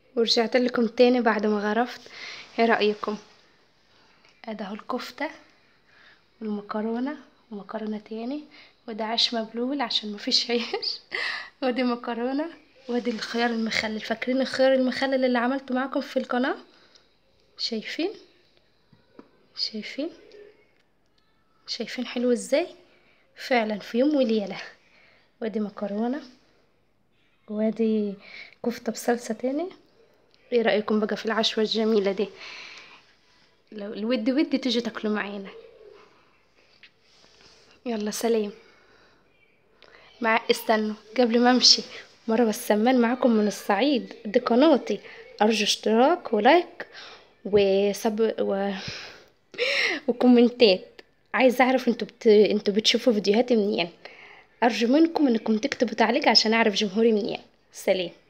ورجعت لكم تاني بعد ما غرفت ايه رأيكم ادي اهو الكفتة والمكرونة ومكرونة تاني وده عيش مبلول عشان مفيش عيش ودي مكرونة وادي الخيار المخلل فاكرين الخيار المخلل اللي عملته معاكم في القناة شايفين شايفين شايفين حلو ازاي فعلا في يوم وليلة وادي مكرونة وادي كفتة بصلصة تاني ايه رأيكم بقى في العشوة الجميلة دي لو الود ود تيجي تاكلوا معانا يلا سلام مع استنوا قبل ما امشي مروة السمان معاكم من الصعيد دي قناتي ارجو اشتراك ولايك وسب و... وكومنتات عايزه اعرف انتوا بت... انتوا بتشوفوا فيديوهاتي منين ارجو منكم انكم تكتبوا تعليق عشان اعرف جمهوري منين سلام